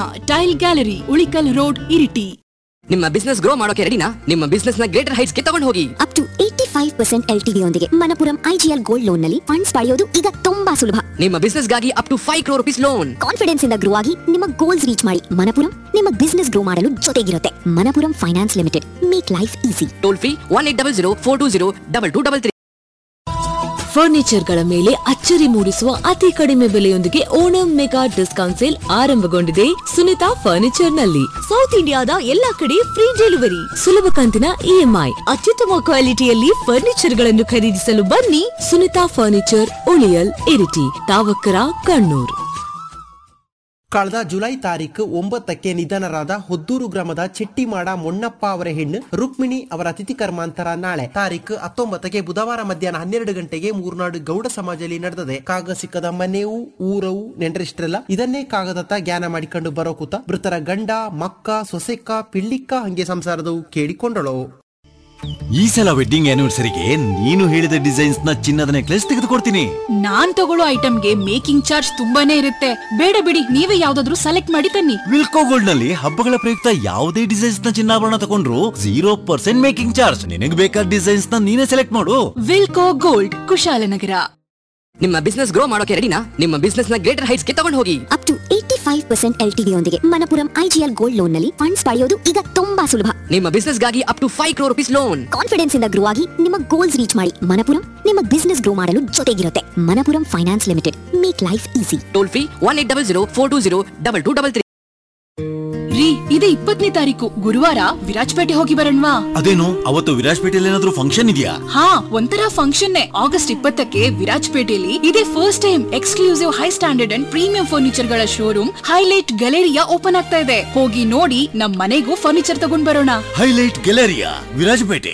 tail gallery Ulikkal road Iritty ನಿಮ್ಮ business grow ಮಾಡೋಕೆ ರೆಡಿನಾ ನಿಮ್ಮ ಬಿಸ್ನೆಸ್ ನ ಗ್ರೇಟರ್ ಹೈಟ್ಸ್ ಗೆ ತಗೊಂಡು ಹೋಗಿ up to eighty five percent L T ಯೊಂದಿಗೆ ಮನಪುರಂ ಐಜಿಎಲ್ ಗೋಲ್ಡ್ ಲೋನ್ ನಲ್ಲಿ ಫಂಡ್ಸ್ ಪಡೆಯೋದು ಈಗ ತುಂಬಾ ಸುಲಭ ನಿಮ್ಮ ಬಿಸ್ನೆಸ್ ಗಾಗಿ up to five crore rupees loan confidence ಇಂದ ಗ್ರೋ ಆಗಿ ನಿಮ್ಮ ಗೋಲ್ಸ್ ರೀಚ್ ಮಾಡಿ ಮನಪುರಂ ನಿಮ್ಮ ಬಿಸ್ನೆಸ್ ಗ್ರೋ ಮಾಡಲು ಜೊತೆಗಿರುತ್ತೆ Manappuram finance limited make life easy toll free one eight double zero four two zero double two double three ಫರ್ನಿಚರ್ಗಳ ಮೇಲೆ ಅಚ್ಚರಿ ಮೂಡಿಸುವ ಅತಿ ಕಡಿಮೆ ಬೆಲೆಯೊಂದಿಗೆ ಓಣಂ ಮೆಗಾ ಡಿಸ್ಕೌಂಟ್ ಸೇಲ್ ಆರಂಭಗೊಂಡಿದೆ ಸುನಿತಾ ಫರ್ನಿಚರ್ ನಲ್ಲಿ ಸೌತ್ ಇಂಡಿಯಾದ ಎಲ್ಲಾ ಕಡೆ ಫ್ರೀ ಡೆಲಿವರಿ ಸುಲಭ ಕಂತಿನ ಇಎಂಐ ಅತ್ಯುತ್ತಮ ಕ್ವಾಲಿಟಿಯಲ್ಲಿ ಫರ್ನಿಚರ್ ಗಳನ್ನು ಖರೀದಿಸಲು ಬನ್ನಿ ಸುನಿತಾ ಫರ್ನಿಚರ್ ಉಳಿಯಲ್ ಇರಿಟಿ ತಾವಕ್ಕರ ಕಣ್ಣೂರ್ ಕಳೆದ ಜುಲೈ ತಾರೀಕು ಒಂಬತ್ತಕ್ಕೆ ನಿಧನರಾದ ಹೊದ್ದೂರು ಗ್ರಾಮದ ಚೆಟ್ಟಿಮಾಡ ಮೊಣ್ಣಪ್ಪ ಅವರ ಹೆಣ್ಣು ರುಕ್ಮಿಣಿ ಅವರ ತಿಥಿ ಕರ್ಮಾಂತರ ನಾಳೆ ತಾರೀಕು ಹತ್ತೊಂಬತ್ತಕ್ಕೆ ಬುಧವಾರ ಮಧ್ಯಾಹ್ನ ಹನ್ನೆರಡು ಗಂಟೆಗೆ ಮೂರ್ನಾಡು ಗೌಡ ಸಮಾಜದಲ್ಲಿ ನಡೆದದೆ ಕಾಗ ಸಿಕ್ಕದ ಮನೆಯೂ ಊರವು ನೆಂಟರಿಷ್ಟರಲ್ಲ ಇದನ್ನೇ ಕಾಗದತ್ತ ಜ್ಞಾನ ಮಾಡಿಕೊಂಡು ಬರೋ ಕೂತ ಮೃತರ ಗಂಡ ಮಕ್ಕ ಸೊಸೆಕ್ಕ ಪಿಳ್ಳಿಕ್ಕ ಹಂಗೆ ಸಂಸಾರದವು ಕೇಳಿಕೊಂಡಳು ಈ ಸಲ ವೆಡ್ಡಿಂಗ್ ಆನಿವರ್ಸರಿಗೆ ನೀನು ಹೇಳಿದ ಡಿಸೈನ್ಸ್ ನ ಚಿನ್ನದ ನೆಕ್ಲೆಸ್ ತೆಗೆದುಕೊಡ್ತೀನಿ ನಾನ್ ತಗೊಳ್ಳೋ ಐಟಮ್ಗೆ ಮೇಕಿಂಗ್ ಚಾರ್ಜ್ ತುಂಬಾನೇ ಇರುತ್ತೆ ಬೇಡ ಬಿಡಿ ನೀವೇ ಯಾವ್ದಾದ್ರು ಸೆಲೆಕ್ಟ್ ಮಾಡಿ ತನ್ನಿ ವಿಲ್ಕೋ ಗೋಲ್ಡ್ ನಲ್ಲಿ ಹಬ್ಬಗಳ ಪ್ರಯುಕ್ತ ಯಾವುದೇ ಡಿಸೈನ್ಸ್ ನ ಚಿನ್ನಾಭರಣ ತಗೊಂಡ್ರು ಜೀರೋ ಪರ್ಸೆಂಟ್ ಮೇಕಿಂಗ್ ಚಾರ್ಜ್ ನಿನಗೆ ಬೇಕಾದ ಡಿಸೈನ್ಸ್ ನ ನೀನೇ ಸೆಲೆಕ್ಟ್ ಮಾಡು ವಿಲ್ಕೋ ಗೋಲ್ಡ್ ಕುಶಾಲನಗರ ನಿಮ್ಮ ಬಿಸ್ನೆಸ್ ಗ್ರೋ ಮಾಡೋಕೆ ರೆಡಿನಾ ನಿಮ್ಮ ಬಿಸ್ನೆಸ್ ನ ಗ್ರೇಟರ್ ಹೈಟ್ಸ್ ಗೆ ತಗೊಂಡು ಹೋಗಿ up to eighty five percent L T ಯೊಂದಿಗೆ ಮನಪುರಂ ಐಜಿಎಲ್ ಗೋಲ್ಡ್ ಲೋನ್ ನಲ್ಲಿ ಫಂಡ್ಸ್ ಪಡೆಯೋದು ಈಗ ತುಂಬಾ ಸುಲಭ ನಿಮ್ಮ ಬಿಸ್ನೆಸ್ ಗಾಗಿ up to five crore rupees loan confidence ಇಂದ ಗ್ರೋ ಆಗಿ ನಿಮ್ಮ ಗೋಲ್ಸ್ ರೀಚ್ ಮಾಡಿ ಮನಪುರಂ ನಿಮ್ಮ ಬಿಸ್ನೆಸ್ ಗ್ರೋ ಮಾಡಲು ಜೊತೆಗಿರುತ್ತೆ Manappuram finance limited make life easy toll free one eight double zero four two zero double two double three ರೀ ಇದೇ ಇಪ್ಪತ್ತನೇ ತಾರೀಕು ಗುರುವಾರ ವಿರಾಜಪೇಟೆ ಹೋಗಿ ಬರೋಣವಾ ಅದೇನು ಅವತ್ತು ವಿರಾಜ್ಪೇಟೆಯಲ್ಲಿ ಏನಾದ್ರೂ ಫಂಕ್ಷನ್ ಇದೆಯಾ ಹಾ ಒಂಥರ ಫಂಕ್ಷನ್ ಆಗಸ್ಟ್ ಇಪ್ಪತ್ತಕ್ಕೆ ವಿರಾಜಪೇಟೆಯಲ್ಲಿ ಇದೇ first time exclusive high standard and premium furniture ಗಳ ಶೋರೂಮ್ ಹೈಲೈಟ್ ಗ್ಯಾಲರಿಯಾ ಓಪನ್ ಆಗ್ತಾ ಇದೆ ಹೋಗಿ ನೋಡಿ ನಮ್ ಮನೆಗೂ ಫರ್ನಿಚರ್ ತಗೊಂಡ್ ಬರೋಣ ಹೈಲೈಟ್ ಗ್ಯಾಲರಿಯಾ ವಿರಾಜಪೇಟೆ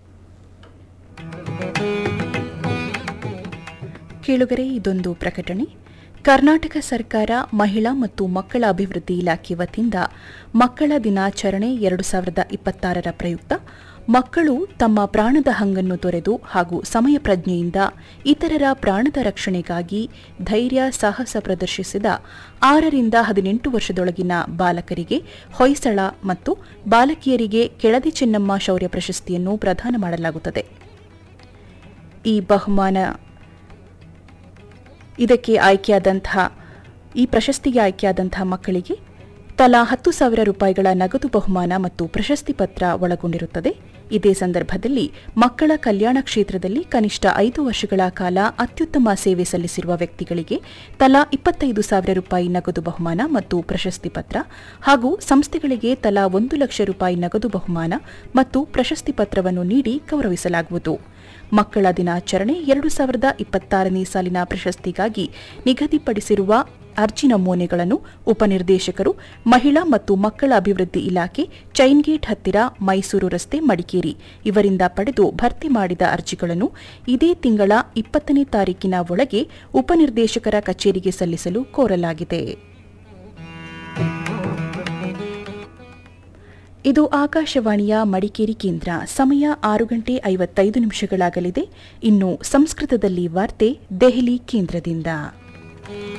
ಕೇಳುಗರೆ ಇದೊಂದು ಪ್ರಕಟಣೆ ಕರ್ನಾಟಕ ಸರ್ಕಾರ ಮಹಿಳಾ ಮತ್ತು ಮಕ್ಕಳ ಅಭಿವೃದ್ಧಿ ಇಲಾಖೆ ವತಿಯಿಂದ ಮಕ್ಕಳ ದಿನಾಚರಣೆ ಎರಡು ಸಾವಿರದ ಇಪ್ಪತ್ತಾರರ ಪ್ರಯುಕ್ತ ಮಕ್ಕಳು ತಮ್ಮ ಪ್ರಾಣದ ಹಂಗನ್ನು ತೊರೆದು ಹಾಗೂ ಸಮಯ ಪ್ರಜ್ಞೆಯಿಂದ ಇತರರ ಪ್ರಾಣದ ರಕ್ಷಣೆಗಾಗಿ ಧೈರ್ಯ ಸಾಹಸ ಪ್ರದರ್ಶಿಸಿದ ಆರರಿಂದ ಹದಿನೆಂಟು ವರ್ಷದೊಳಗಿನ ಬಾಲಕರಿಗೆ ಹೊಯ್ಸಳ ಮತ್ತು ಬಾಲಕಿಯರಿಗೆ ಕೆಳದಿ ಚೆನ್ನಮ್ಮ ಶೌರ್ಯ ಪ್ರಶಸ್ತಿಯನ್ನು ಪ್ರದಾನ ಮಾಡಲಾಗುತ್ತದೆ ಈ ಬಹುಮಾನ ಇದಕ್ಕೆ ಆಯ್ಕೆಯಾದಂತಹ ಈ ಪ್ರಶಸ್ತಿಗೆ ಆಯ್ಕೆಯಾದಂತಹ ಮಕ್ಕಳಿಗೆ ತಲಾ ಹತ್ತು ಸಾವಿರ ರೂಪಾಯಿಗಳ ನಗದು ಬಹುಮಾನ ಮತ್ತು ಪ್ರಶಸ್ತಿ ಪತ್ರ ಒಳಗೊಂಡಿರುತ್ತದೆ ಇದೇ ಸಂದರ್ಭದಲ್ಲಿ ಮಕ್ಕಳ ಕಲ್ಯಾಣ ಕ್ಷೇತ್ರದಲ್ಲಿ ಕನಿಷ್ಠ ಐದು ವರ್ಷಗಳ ಕಾಲ ಅತ್ಯುತ್ತಮ ಸೇವೆ ಸಲ್ಲಿಸಿರುವ ವ್ಯಕ್ತಿಗಳಿಗೆ ತಲಾ ಇಪ್ಪತ್ತೈದು ಸಾವಿರ ರೂಪಾಯಿ ನಗದು ಬಹುಮಾನ ಮತ್ತು ಪ್ರಶಸ್ತಿ ಪತ್ರ ಹಾಗೂ ಸಂಸ್ಥೆಗಳಿಗೆ ತಲಾ ಒಂದು ಲಕ್ಷ ರೂಪಾಯಿ ನಗದು ಬಹುಮಾನ ಮತ್ತು ಪ್ರಶಸ್ತಿ ಪತ್ರವನ್ನು ನೀಡಿ ಗೌರವಿಸಲಾಗುವುದು ಮಕ್ಕಳ ದಿನಾಚರಣೆ ಎರಡು ಸಾವಿರದ ಇಪ್ಪತ್ತಾರನೇ ಸಾಲಿನ ಪ್ರಶಸ್ತಿಗಾಗಿ ನಿಗದಿಪಡಿಸಿರುವ ಅರ್ಜಿ ನಮೂನೆಗಳನ್ನು ಉಪನಿರ್ದೇಶಕರು ಮಹಿಳಾ ಮತ್ತು ಮಕ್ಕಳ ಅಭಿವೃದ್ಧಿ ಇಲಾಖೆ ಚೈನ್ಗೇಟ್ ಹತ್ತಿರ ಮೈಸೂರು ರಸ್ತೆ ಮಡಿಕೇರಿ ಇವರಿಂದ ಪಡೆದು ಭರ್ತಿ ಮಾಡಿದ ಅರ್ಜಿಗಳನ್ನು ಇದೇ ತಿಂಗಳ ಇಪ್ಪತ್ತನೇ ತಾರೀಕಿನ ಒಳಗೆ ಉಪನಿರ್ದೇಶಕರ ಕಚೇರಿಗೆ ಸಲ್ಲಿಸಲು ಕೋರಲಾಗಿದೆ ಇದು ಆಕಾಶವಾಣಿಯ ಮಡಿಕೇರಿ ಕೇಂದ್ರ ಸಮಯ ಆರು ಗಂಟೆ ಐವತ್ತೈದು ನಿಮಿಷಗಳಾಗಲಿದೆ ಇನ್ನು ಸಂಸ್ಕೃತದಲ್ಲಿ ವಾರ್ತೆ ದೆಹಲಿ ಕೇಂದ್ರದಿಂದ